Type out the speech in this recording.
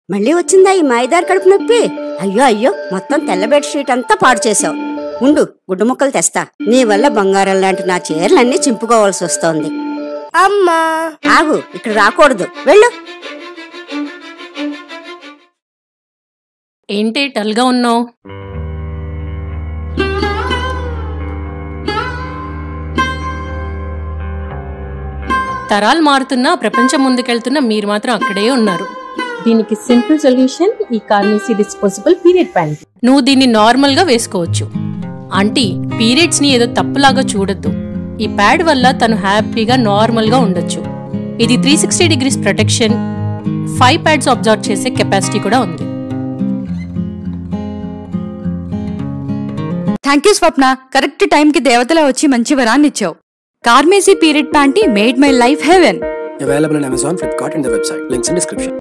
మళ్ళీ వచ్చిందా ఈ మాయిదారు కడుపు నొప్పి అయ్యో అయ్యో మొత్తం తెల్ల బెడ్ షీట్ అంతా పాడు చేసావు ఉండు గుడ్డు ముక్కలు తెస్తా నీ వల్ల బంగారం లాంటి నా చీరలన్నీ చింపుకోవాల్సి వస్తోంది అమ్మా ఆగు ఇక్కడ రాకూడదు వెళ్ళు ఏంటి డల్గా ఉన్నావు తరాలు మారుతున్నా ప్రపంచం ముందుకెళ్తున్నా మీరు మాత్రం అక్కడే ఉన్నారు దీనికి సింపుల్ సొల్యూషన్ ఈ కార్నీసీ డిస్పోజబుల్ పీరియడ్ ప్యాంట్ నువ్వు దీన్ని నార్మల్ గా వేసుకోవచ్చు ఆంటీ పీరియడ్స్ ని ఏదో తప్పులాగా చూడొద్దు ఈ ప్యాడ్ వల్ల తను హ్యాపీగా నార్మల్ గా ఉండొచ్చు ఇది three sixty degrees protection five pads absorb చేసే కెపాసిటీ కూడా ఉంది థ్యాంక్ యూ స్వప్న కరెక్ట్ టైంకి దేవతలా వచ్చి మంచి వరాన్ని ఇచ్చావు Carmesi period panty made my life heaven Available on Amazon, Flipkart, and the website. Links in description.